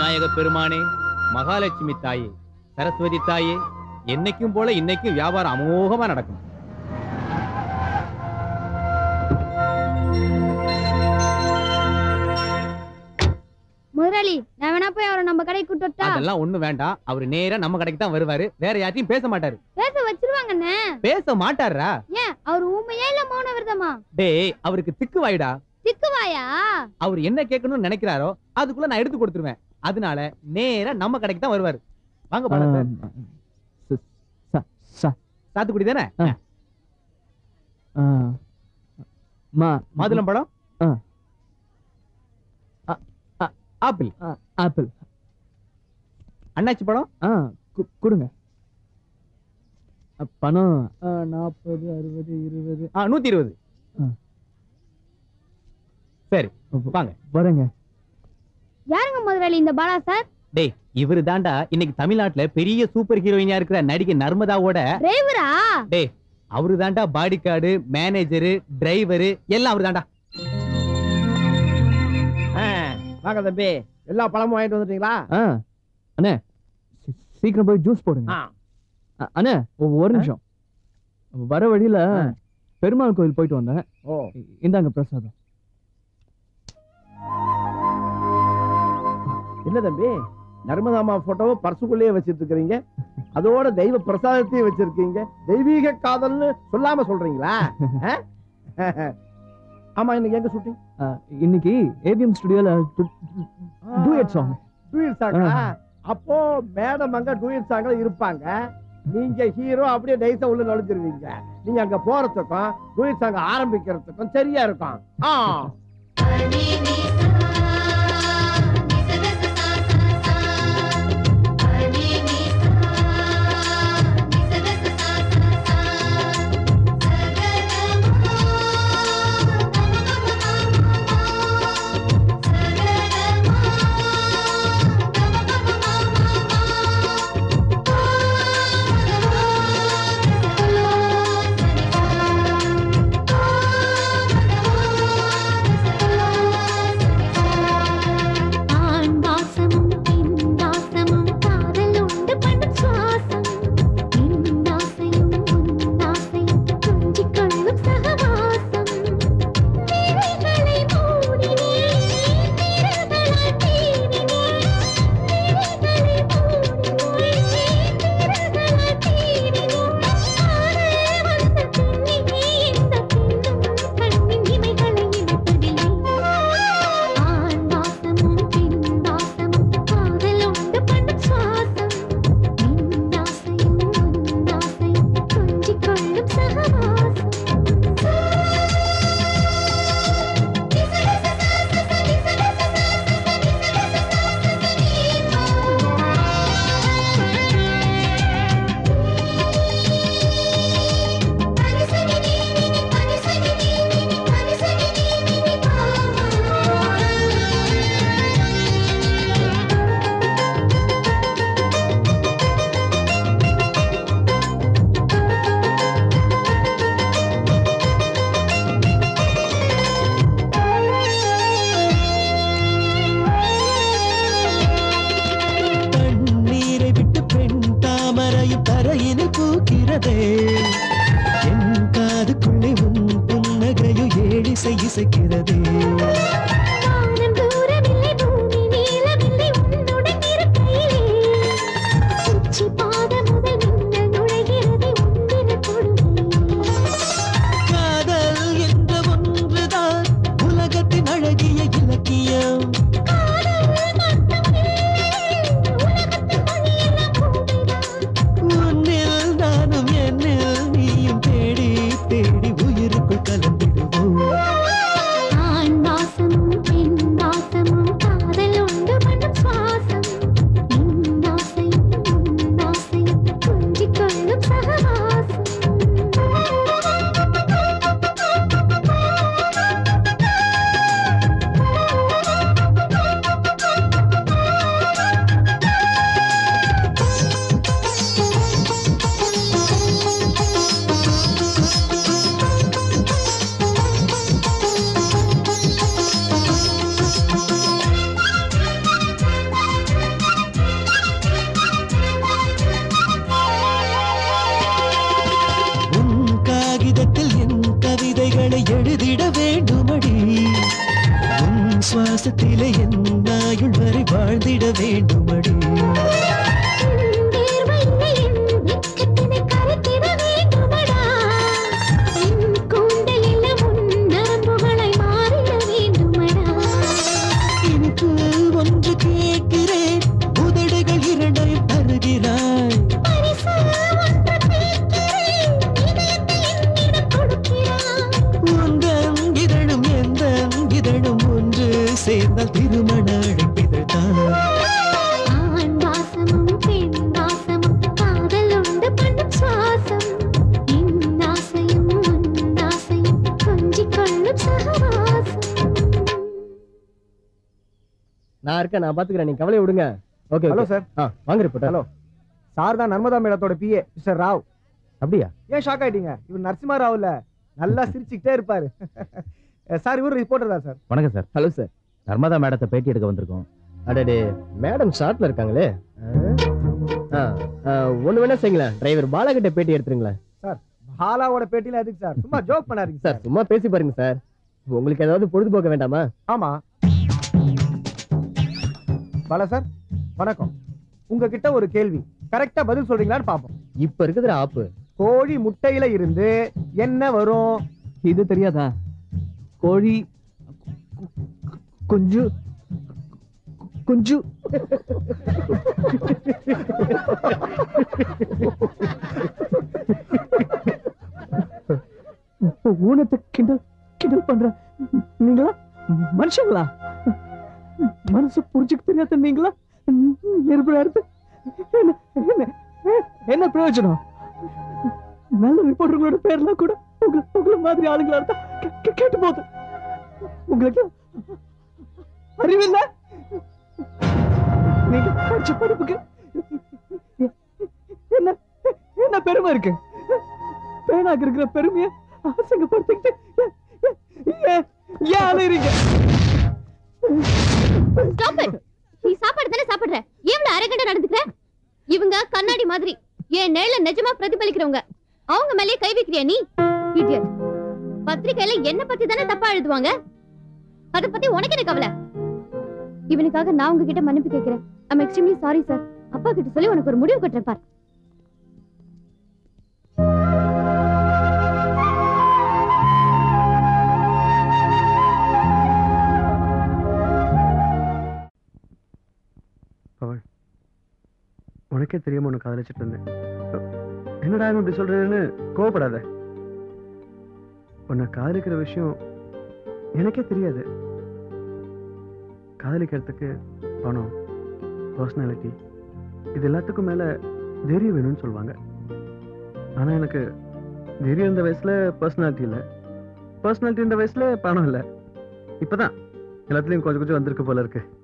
விநாயக பெருமானே மகாலட்சுமி தாயே சரஸ்வதி தாயே என்னைக்கும் போல இன்னைக்கும் வியாபாரம் அமோகமா நடக்கும் முதலாளி நான் வேணா போய் அவரை நம்ம கடைக்கு கூட்டு வரட்டா? அதெல்லாம் ஒண்ணு வேண்டாம் அவர் நேரா நம்ம கடைக்கு தான் வருவாரு வேற யார்ட்டையும் பேச மாட்டாரு பேச வச்சிருவாங்கண்ணே பேச மாட்டாரா ஏன் அவர் ஊமையா இல்ல மௌன விரதமா டேய் அவருக்கு திக்கு வாயிடா திக்குவாயா அவர் என்ன கேட்கணும்னு நினைக்கிறாரோ அதுக்குள்ள நான் எடுத்து கொடுத்துருவேன் அதனால நேரா நம்ம கடைக்கு தான் வருவாரு வாங்க பணம் சார் சாத்துக்குடி தானே மா மாதுளம் பழம் ஆ. ஆப்பிள் ஆப்பிள் அண்ணாச்சி பழம் ஆ கு- கொடுங்க அ, பணம் நாற்பது அறுபது இருபது ஆ நூத்தி இருபது ஆ. சரி வாங்க வரேங்க யாருங்க முதலாளி இந்த பாலா சார் டேய் இவரு தாண்டா இன்னைக்கு தமிழ்நாட்டுல பெரிய சூப்பர் ஹீரோயினா இருக்கிற நடிகை நர்மதாவோட டிரைவரா டேய் அவரு தாண்டா பாடி கார்டு மேனேஜரு டிரைவரு எல்லாம் அவரு தாண்டா வாங்க தம்பி எல்லா பழமும் வாங்கிட்டு வந்துட்டீங்களா ஆ அண்ணே சீ- சீக்கிரம் போய் ஜூஸ் போடுங்க ஆ. அ- அண்ணே ஒ- ஒரு நிமிஷம் வர வழியில பெருமாள் கோயில் போயிட்டு வந்தேன் ஓ இ- இந்தாங்க பிரசாதம் என்ன தம்பி நர்மதாமா போட்டோவை பர்சுக்குள்ளேயே வச்சிட்டு இருக்கிறீங்க அதோட தெய்வ பிரசாதத்தையும் வச்சிருக்கீங்க தெய்வீக காதல்னு சொல்லாம சொல்றீங்களா ஆ? ஆமா இன்னைக்கு எங்க ஷூட்டிங் அ, இன்னைக்கு ஏவிஎம் ஸ்டுடியோல டூயட் சாங் டூயட் சாங்கா அப்போ மேடம் அங்க டூயட் சாங்ல இருப்பாங்க நீங்க ஹீரோ அப்படியே நைஸா உள்ள நுழைஞ்சிருவீங்க நீங்க அங்க போறதுக்கும் டூயட் சாங் ஆரம்பிக்கிறதுக்கும் சரியா இருக்கும் ஆ ஆண் வாசமும் பெண் வாசமும் காதல் உண்டு பண்ணும் சுவாசம் என் ஆசையும் உன் ஆசையும் கொஞ்சிக் கொள்ளும் சகவாசம் விழிகளை மூடினேன் விரல்களால் தேடினேன் விழிகளை மூடினேன் விரல்களால் தேடினேன் காதல் வந்த பின்னே எந்த பெண்ணும் கண்ணின் இமைகளை இணைப்பதில்லை ஆண் வாசமும் பெண் வாசமும் காதல் உண்டு பண்ணும் சுவாசம் என் ஆசையும் உன் ஆசையும் கொஞ்சிக் கொள்ளும் கண்ணீரை விட்டு பெண் தாமரையும் தரையினில் பூக்கிறதே என் காதுக்குள்ளே உன் புன்னகையும் ஏழிசை இசைக்கிறதே வானம் தூரமில்லை பூமி நீளமில்லை உன்னுடன் இருக்கையிலே உச்சி பாதம் முதல் மின்னல் நுழைகிறது உன்னின கொடுமையிலே காதல் என்ற ஒன்றுதான் உலகத்தின் அழகிய இலக்கியம் உன்னில் நானும் என்னில் நீயும் தேடி தேடி உயிருக்குள் கலந்திடுவோம் ஆண் வாசமும் சுவாசத்திலே என் நாயுள் வரை வாழ்ந்திட வேண்டுமடி வேர்வையிலே என் வெட்கத்தினை கரைத்திட வேண்டுமடா. என் கூந்தல் எல்லாம் உன் நரம்புகளாய் மாறிட வேண்டுமடா. எனக்கு ஒன்று கேட்கிறேன் உதடுகள் இரண்டையும் தருகிறாய் பரிசு ஒன்று கேட்கிறேன். இதயத்தை என்னிடம் கொடுக்கிறாய். உந்தன் இதழும் எந்த இதழும் ஒன்று சேர்ந்தால் திருமண அழைப்பிதழ் தான் ஆண் வாசமும் பெண் வாசமும் காதல் உண்டு பண்ணும் சுவாசம் என் ஆசையும் உன் ஆசையும் கொஞ்சிக் கொள்ளும் சகவாசம் நான் இருக்கேன் நான் பாத்துக்கிறேன் நீங்க கவலை விடுங்க ஓகே ஹலோ சார் ஆ வாங்க ரிப்போர்ட் ஹலோ சார் தான் நர்மதா மேடத்தோட பிஏ மிஸ்டர் ராவ் அப்படியா ஏன் ஷாக் ஆயிட்டீங்க இவர் நரசிம்மா ராவ் இல்ல நல்லா சிரிச்சுக்கிட்டே இருப்பாரு சார் இவர் ரிப்போர்ட்டர் தான் சார் வணக்கம் சார் ஹலோ சார் நர்மதா மேடத்தை பேட்டி எடுக்க வந்திருக்கோம் அடடே மேடம் ஷார்ட்ல இருக்காங்களே ஆ, ஆ, ஒண்ணு வேணா செய்யுங்களேன் டிரைவர் பாலாகிட்ட பேட்டி எடுத்துருங்களேன் பாலாவோட பேட்டில எதுக்கு சார் சும்மா ஜோக் பண்ணாதீங்க சார் சார் சும்மா பேசி பாருங்க சார் உங்களுக்கு ஏதாவது பொழுதுபோக்க வேண்டாமா ஆமா பாலா சார் வணக்கம் உங்ககிட்ட ஒரு கேள்வி கரெக்டா பதில் சொல்றீங்களான்னு பாப்போம் இப்ப இருக்குதுற ஆப்பு கோழி முட்டையில இருந்து என்ன வரும் இது தெரியாதா கோழி குஞ்சு குஞ்சு ஊனத்தை கிண்டல் கிண்டல் பண்ற நீங்களா மனுஷங்களா மனசு புரிஞ்சுக்க தெரியாத நீங்களா நெருப்புல இருந்து என்ன என்ன என்ன பிரயோஜனம் நல்ல ரிப்போர்ட்டர்களோட பேர்லாம் கூட உங்களை உங்களை மாதிரி ஆளுங்களா இருந்தா கே- கே- கேட்டு போகுது உங்களுக்கு அறிவில்ல நீங்க படிச்ச படிப்புக்கு என்ன என்ன பெருமை இருக்கு பேனாக்கு இருக்கிற பெருமையை அசிங்கப்படுத்திக்கிட்டு ஏன், ஏன், ஏன் அலையறீங்க ஸ்டாப் இட் நீ சாப்பாடு தானே சாப்பிடுற எவ்வளவு அரகண்ட நடந்துக்கிற இவங்க கண்ணாடி மாதிரி என் நேர்ல நிஜமா பிரதிபலிக்கிறவங்க அவங்க மேலே கை வைக்கிறியா நீ இடியட் பத்திரிக்கையில என்ன பத்தி தானே தப்பா எழுதுவாங்க அத பத்தி உனக்கு என்ன கவலை இவனுக்காக நான் உங்ககிட்ட மன்னிப்பு கேட்கிறேன் ஐம் எக்ஸ்ட்ரீம்லி சாரி சார் அப்பா கிட்ட சொல்லி உனக்கு ஒரு முடிவு கட்டுறேன் பார் உனக்கே தெரியாம உன்னை காதலிச்சிட்டு இருந்தேன் என்னடா இவன் இப்படி சொல்றதுன்னு கோவப்படாத உன்னை காதலிக்கிற விஷயம் எனக்கே தெரியாது காதலிக்கிறதுக்கு பணம் பர்சனாலிட்டி இது எல்லாத்துக்கும் மேல தைரியம் வேணும்னு சொல்லுவாங்க ஆனா எனக்கு தைரியம் இந்த வயசுல பர்சனாலிட்டி இல்லை பர்சனாலிட்டி இந்த வயசுல பணம் இல்லை இப்பதான் எல்லாத்துலயும் கொஞ்சம் கொஞ்சம் வந்திருக்கு போல இருக்கு